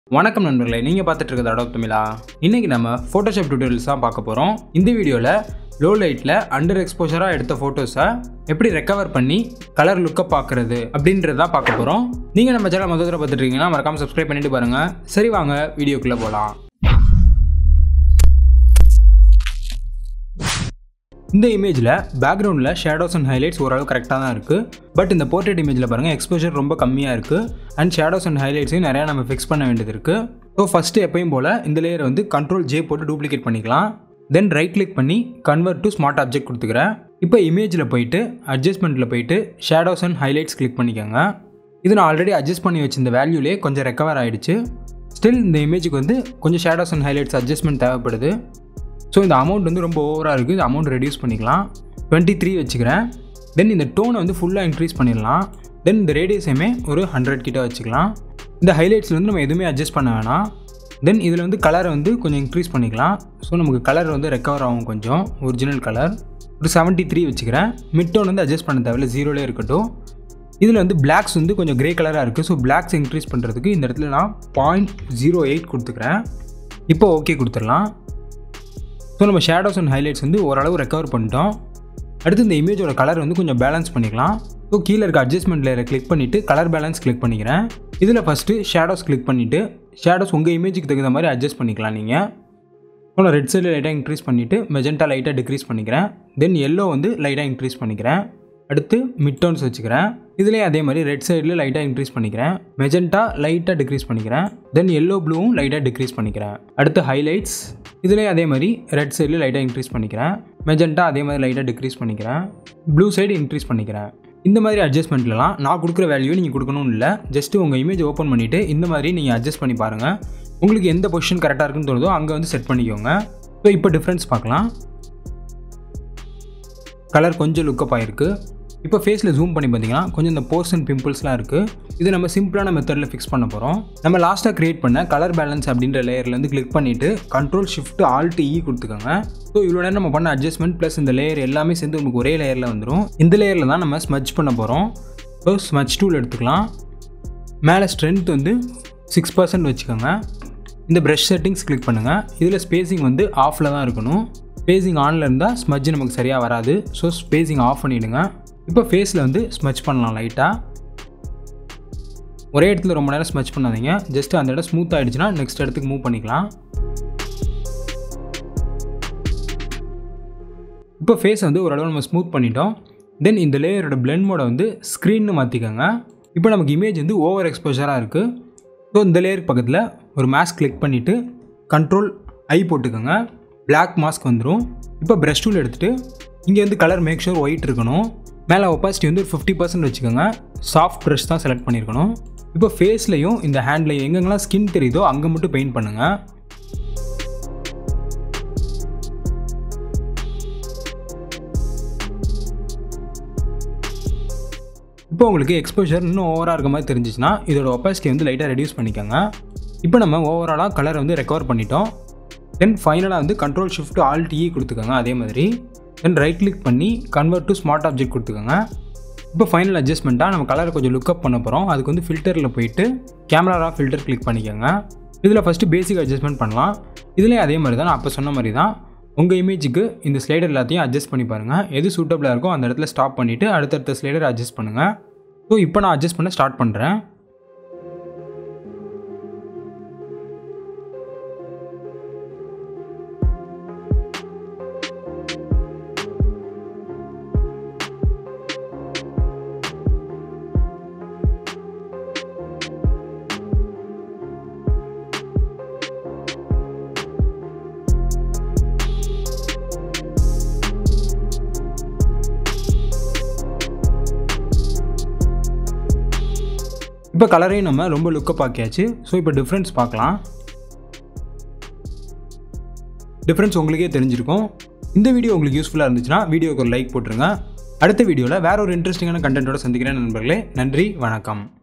வணக்கம் நண்பர்களே நீங்கள் பார்த்துட்டு இருக்கிறது அடோப் தமிழா இன்றைக்கி நம்ம ஃபோட்டோஷாப் டியூட்டோரியல்ஸ் தான் பார்க்க போகிறோம் இந்த வீடியோவில் லோ லைட்டில் அண்டர் எக்ஸ்போஷராக எடுத்த ஃபோட்டோஸை எப்படி ரெக்கவர் பண்ணி கலர் லுக்கை பார்க்குறது அப்படின்றது தான் பார்க்க போகிறோம் நீங்கள் நம்ம சேனல் முதல் தடவை பார்த்துட்டு இருக்கீங்கன்னா மறக்காமல் சப்ஸ்கிரைப் பண்ணிட்டு பாருங்கள் சரி வாங்க வீடியோக்குள்ளே போகலாம் இந்த இமேஜில் பேக்ரவுண்டில் ஷேடோஸ் அண்ட் ஹைலைட்ஸ் ஓரளவு கரெக்டாக தான் இருக்குது பட் இந்த போர்ட்ரேட் இமேஜில் பாருங்கள் எக்ஸ்போஷர் ரொம்ப கம்மியாக இருக்குது அண்ட் ஷேடோஸ் அண்ட் ஹைலைட்ஸையும் நிறையா நம்ம ஃபிக்ஸ் பண்ண வேண்டியது இருக்குது ஸோ ஃபஸ்ட்டு எப்பயும் போல் இந்த லேயரை வந்து கண்ட்ரோல் ஜே போட்டு டூப்ளிகேட் பண்ணிக்கலாம் தென் ரைட் கிளிக் பண்ணி கன்வெர்ட் டு ஸ்மார்ட் ஆப்ஜெக்ட் கொடுத்துக்கிறேன் இப்போ இமேஜில் போயிட்டு அட்ஜஸ்ட்மெண்ட்டில் போயிட்டு ஷேடோஸ் அண்ட் ஹைலைட்ஸ் கிளிக் பண்ணிக்கோங்க இது நான் ஆல்ரெடி அட்ஜஸ்ட் பண்ணி வச்சிருந்த வேல்யூலே கொஞ்சம் ரெக்கவர் ஆகிடுச்சு ஸ்டில் இந்த இமேஜுக்கு வந்து கொஞ்சம் ஷேடோஸ் அண்ட் ஹைலைட்ஸ் அட்ஜஸ்ட்மெண்ட் தேவைப்படுது ஸோ இந்த அமௌண்ட் வந்து ரொம்ப ஓவராக இருக்குது இந்த அமௌண்ட் ரெடியூஸ் பண்ணிக்கலாம் டுவெண்ட்டி த்ரீ வச்சுக்கிறேன் தென் இந்த டோனை வந்து ஃபுல்லாக இன்க்ரீஸ் பண்ணிடலாம் தென் இந்த ரேடியஸையுமே ஒரு ஹண்ட்ரட் கிட்ட வச்சுக்கலாம் இந்த ஹைலைட்ஸில் வந்து நம்ம எதுவுமே அட்ஜஸ்ட் பண்ண வேணாம் தென் இதில் வந்து கலரை வந்து கொஞ்சம் இன்க்ரீஸ் பண்ணிக்கலாம் ஸோ நமக்கு கலர் வந்து ரெக்கவர் ஆகும் கொஞ்சம் ஒரிஜினல் கலர் ஒரு செவன்ட்டி த்ரீ வச்சுக்கிறேன் மிட் டோன் வந்து அட்ஜஸ்ட் பண்ண தேவையில்ல ஜீரோலே இருக்கட்டும் இதில் வந்து பிளாக்ஸ் வந்து கொஞ்சம் க்ரே கலராக இருக்குது ஸோ பிளாக்ஸ் இன்க்ரீஸ் பண்ணுறதுக்கு இந்த இடத்துல நான் பாயிண்ட் ஜீரோ எயிட் கொடுத்துக்கிறேன் இப்போ ஓகே கொடுத்துடலாம் ஸோ நம்ம ஷேடோஸ் அண்ட் ஹைலைட்ஸ் வந்து ஓரளவு ரெக்கவர் பண்ணிட்டோம் அடுத்து இந்த இமேஜோட கலர் வந்து கொஞ்சம் பேலன்ஸ் பண்ணிக்கலாம் ஸோ கீழே இருக்க அட்ஜஸ்ட்மெண்ட் லேயரை கிளிக் பண்ணிவிட்டு கலர் பேலன்ஸ் கிளிக் பண்ணிக்கிறேன் இதில் ஃபஸ்ட்டு ஷேடோஸ் கிளிக் பண்ணிவிட்டு ஷேடோஸ் உங்கள் இமேஜுக்கு தகுந்த மாதிரி அட்ஜஸ்ட் பண்ணிக்கலாம் நீங்கள் ஸோ நான் ரெட் சைடில் லைட்டாக இன்க்ரீஸ் பண்ணிவிட்டு மெஜெண்டா லைட்டாக டிக்ரீஸ் பண்ணிக்கிறேன் தென் எல்லோ வந்து லைட்டாக இன்க்ரீஸ் பண்ணிக்கிறேன் அடுத்து மிட் டோன்ஸ் வச்சுக்கிறேன் இதுலேயே அதே மாதிரி ரெட் சைடில் லைட்டாக இன்க்ரீஸ் பண்ணிக்கிறேன் மெஜெண்டா லைட்டாக டிக்ரீஸ் பண்ணிக்கிறேன் தென் எல்லோ ப்ளூவும் லைட்டாக டிக்ரீஸ் பண்ணிக்கிறேன் அடுத்து ஹைலைட்ஸ் இதுலேயே அதே மாதிரி ரெட் சைடில் லைட்டாக இன்க்ரீஸ் பண்ணிக்கிறேன் மெஜெண்டா அதே மாதிரி லைட்டாக டிக்ரீஸ் பண்ணிக்கிறேன் ப்ளூ சைடு இன்க்ரீஸ் பண்ணிக்கிறேன் இந்த மாதிரி அட்ஜஸ்ட்மெண்ட்லலாம் நான் கொடுக்குற வேல்யூ நீங்கள் கொடுக்கணும்னு இல்லை ஜஸ்ட்டு உங்கள் இமேஜ் ஓப்பன் பண்ணிவிட்டு இந்த மாதிரி நீங்கள் அட்ஜஸ்ட் பண்ணி பாருங்கள் உங்களுக்கு எந்த பொசிஷன் கரெக்டாக இருக்குன்னு தோணுதோ அங்கே வந்து செட் பண்ணிக்கோங்க ஸோ இப்போ டிஃப்ரென்ஸ் பார்க்கலாம் கலர் கொஞ்சம் லுக்கப் ஆகிருக்கு இப்போ ஃபேஸில் ஜூம் பண்ணி பார்த்தீங்கன்னா கொஞ்சம் இந்த போர்ஸ் அண்ட் பிம்பிள்ஸ்லாம் இருக்குது இது நம்ம சிம்பிளான மெத்தடில் ஃபிக்ஸ் பண்ண போகிறோம் நம்ம லாஸ்ட்டாக க்ரியேட் பண்ண கலர் பேலன்ஸ் அப்படின்ற லேயர்லேருந்து கிளிக் பண்ணிவிட்டு கண்ட்ரோல் ஷிஃப்ட் ஆல்ட் இ கொடுத்துக்கோங்க ஸோ இவ்வளோ நேரம் நம்ம பண்ண அட்ஜஸ்ட்மெண்ட் ப்ளஸ் இந்த லேயர் எல்லாமே சேர்ந்து உங்களுக்கு ஒரே லேயரில் வந்துடும் இந்த லேயரில் தான் நம்ம ஸ்மச் பண்ண போகிறோம் ஸோ ஸ்மச் டூல் எடுத்துக்கலாம் மேலே ஸ்ட்ரென்த் வந்து சிக்ஸ் பர்சன்ட் வச்சுக்கோங்க இந்த ப்ரஷ் செட்டிங்ஸ் கிளிக் பண்ணுங்கள் இதில் ஸ்பேசிங் வந்து ஆஃபில் தான் இருக்கணும் ஸ்பேசிங் ஆனில் இருந்தால் ஸ்மஜ் நமக்கு சரியாக வராது ஸோ ஸ்பேசிங் ஆஃப் பண்ணிவிடுங்க இப்போ ஃபேஸில் வந்து ஸ்மச் பண்ணலாம் லைட்டாக ஒரே இடத்துல ரொம்ப நேரம் ஸ்மச் பண்ணாதீங்க ஜஸ்ட் அந்த இடம் ஸ்மூத் ஆகிடுச்சுன்னா நெக்ஸ்ட் இடத்துக்கு மூவ் பண்ணிக்கலாம் இப்போ ஃபேஸ் வந்து ஓரளவு நம்ம ஸ்மூத் பண்ணிட்டோம் தென் இந்த லேயரோட பிளெண்ட் மோடை வந்து ஸ்க்ரீன்னு மாற்றிக்கோங்க இப்போ நமக்கு இமேஜ் வந்து ஓவர் எக்ஸ்போஷராக இருக்குது ஸோ இந்த லேயருக்கு பக்கத்தில் ஒரு மாஸ்க் கிளிக் பண்ணிவிட்டு கண்ட்ரோல் ஐ போட்டுக்கோங்க பிளாக் மாஸ்க் வந்துடும் இப்போ ப்ரஷ் டூல் எடுத்துகிட்டு இங்கே வந்து கலர் மேக் ஷூர் ஒயிட் இருக்கணும் மேலே ஒப்பாசிட்டி வந்து ஒரு ஃபிஃப்டி பர்சன்ட் வச்சுக்கோங்க சாஃப்ட் ப்ரஷ் தான் செலக்ட் பண்ணியிருக்கணும் இப்போ ஃபேஸ்லையும் இந்த ஹேண்ட்லையும் எங்கெங்கெல்லாம் ஸ்கின் தெரியுதோ அங்கே மட்டும் பெயிண்ட் பண்ணுங்கள் இப்போ உங்களுக்கு எக்ஸ்போஷர் இன்னும் ஓவராக இருக்க மாதிரி தெரிஞ்சிச்சுன்னா இதோட ஒப்பாசிட்டி வந்து லைட்டாக ரெடியூஸ் பண்ணிக்கோங்க இப்போ நம்ம ஓவராலாக கலரை வந்து ரெக்கவர் பண்ணிட்டோம் தென் ஃபைனலாக வந்து கண்ட்ரோல் ஷிஃப்ட் ஆல்ட் இ கொடுத்துக்கோங்க அதே மாதிரி தென் ரைட் கிளிக் பண்ணி கன்வெர்ட் டு ஸ்மார்ட் ஆப்ஜெக்ட் கொடுத்துக்கோங்க இப்போ ஃபைனல் அட்ஜஸ்ட்மெண்ட்டாக நம்ம கலரை கொஞ்சம் லுக்கப் பண்ண போகிறோம் அதுக்கு வந்து ஃபில்டரில் போயிட்டு கேமரா ஃபில்டர் கிளிக் பண்ணிக்கோங்க இதில் ஃபஸ்ட்டு பேசிக் அட்ஜஸ்ட்மெண்ட் பண்ணலாம் இதுலேயும் அதே மாதிரி தான் நான் அப்போ சொன்ன மாதிரி தான் உங்கள் இமேஜுக்கு இந்த ஸ்லைடர் எல்லாத்தையும் அட்ஜஸ்ட் பண்ணி பாருங்கள் எது சூட்டபிளாக இருக்கோ அந்த இடத்துல ஸ்டாப் பண்ணிவிட்டு அடுத்தடுத்த ஸ்லைடர் அட்ஜஸ்ட் பண்ணுங்கள் ஸோ இப்போ நான் அட்ஜஸ்ட் பண்ண ஸ்டார்ட் பண்ணுறேன் இப்போ கலரையும் நம்ம ரொம்ப லுக்கப் ஆக்கியாச்சு ஸோ இப்போ டிஃப்ரென்ஸ் பார்க்கலாம் டிஃப்ரென்ஸ் உங்களுக்கே தெரிஞ்சிருக்கும் இந்த வீடியோ உங்களுக்கு யூஸ்ஃபுல்லாக இருந்துச்சுன்னா வீடியோக்கு ஒரு லைக் போட்டுருங்க அடுத்த வீடியோவில் வேற ஒரு இன்ட்ரெஸ்டிங்கான கண்டென்ட்டோட சந்திக்கிறேன் நண்பர்களே நன்றி வணக்கம்